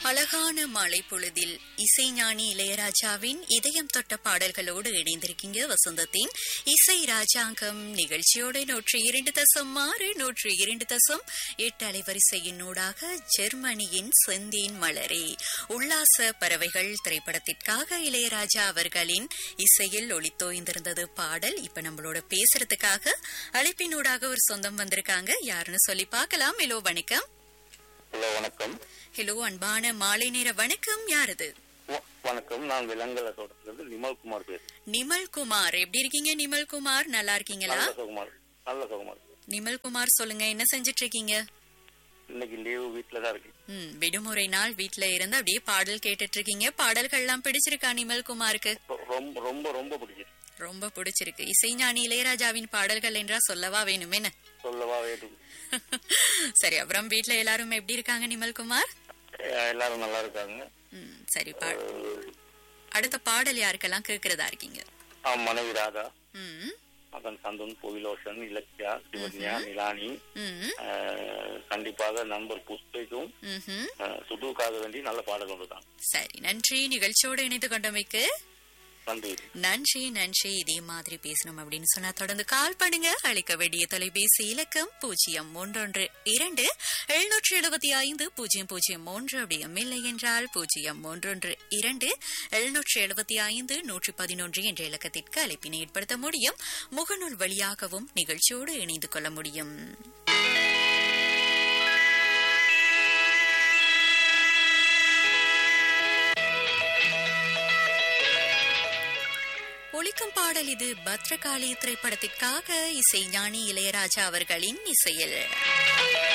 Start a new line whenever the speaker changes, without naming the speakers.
அழகான மாலை பொழுதில் இசைஞானி இளையராஜாவின் இதயம் தொட்ட பாடல்களோடு இணைந்திருக்கீங்க வசந்தத்தின் இசை ராஜாங்கம் நிகழ்ச்சியோடு நூற்றி இரண்டு தசம் ஆறு நூற்றி இரண்டு தசம் எட்டு அலைவரிசையினூடாக ஜெர்மனியின் செந்தீன் மலரே உல்லாச பறவைகள் திரைப்படத்திற்காக இளையராஜா அவர்களின் இசையில் ஒளித்தோய்ந்திருந்தது பாடல் இப்ப நம்மளோட பேசுறதுக்காக அழைப்பினூடாக ஒரு சொந்தம் வந்திருக்காங்க யாருன்னு சொல்லி பார்க்கலாம் ஹலோ வணக்கம்
ஹலோ வணக்கம்
ஹலோ அன்பான மாலை நேர வணக்கம் யாரது
வ- வணக்கம் நான் விலங்கல தோட்டத்திலிருந்து நிமல் குமார் பேசுறேன்
நிமல் குமார் எப்படி இருக்கீங்க நிமல் குமார் நல்லா இருக்கீங்களா
நல்ல சுகுமார் நல்ல சுகுமார்
நிமல் குமார் சொல்லுங்க என்ன செஞ்சிட்டு இருக்கீங்க
இன்னைக்கு லீவு வீட்டுல தான் இருக்கு
ம் விடுமுறை நாள் வீட்ல இருந்து அப்படியே பாடல் கேட்டுட்டு இருக்கீங்க பாடல்கள்லாம் பிடிச்சிருக்கா நிமல் குமாருக்கு
ரொ- ரொம்ப ரொம்ப ரொம்ப பிடிச்சிருக்கு
ரொம்ப பிடிச்சிருக்கு இசைஞானி இளையராஜாவின் பாடல்கள் என்றா சொல்லவா வேணும் என்ன
சொல்லவா வேண்டும்
சரி அப்புறம் வீட்ல எல்லாரும் எப்படி இருக்காங்க நிமல் குமார்
அஹ் எல்லாரும் நல்லா இருக்காங்க
ம் சரி பா அடுத்த பாடல் யாருக்கெல்லாம் கேக்குறதா இருக்கீங்க
அவன் மனைவி ராதா
ம்
மகன் சந்தன் புவிலோஷன் இலக்கியா சிவன்யா நிலானி
ம்
அஹ் கண்டிப்பாக நண்பர் புஷ்பைக்கும்
ம்ஹும்.
அஹ் சுதுக்காக வேண்டி நல்ல பாடல் ஒன்று தான்
சரி நன்றி நிகழ்ச்சியோடு இணைந்து கொண்டமைக்கு
நன்றி
நன்றி நன்றி இதே மாதிரி பேசணும் அப்படின்னு சொன்னா தொடர்ந்து கால் பண்ணுங்க அழைக்க வேண்டிய தொலைபேசி இலக்கம் பூஜ்ஜியம் ஒன்றொன்று இரண்டு எழுநூற்றி எழுபத்தி ஐந்து பூஜ்ஜியம் பூஜ்ஜியம் மூன்று அப்படியும் இல்லை என்றால் பூஜ்ஜியம் ஒன்றொன்று இரண்டு எழுநூற்றி எழுபத்தி ஐந்து நூற்றி பதினொன்று என்ற இலக்கத்திற்கு அழைப்பினை ஏற்படுத்த முடியும் முகநூல் வழியாகவும் நிகழ்ச்சியோடு இணைந்து கொள்ள முடியும் ஒலிக்கும் பாடல் இது பத்ரகாளி திரைப்படத்திற்காக இசை ஞானி இளையராஜா அவர்களின் இசையில்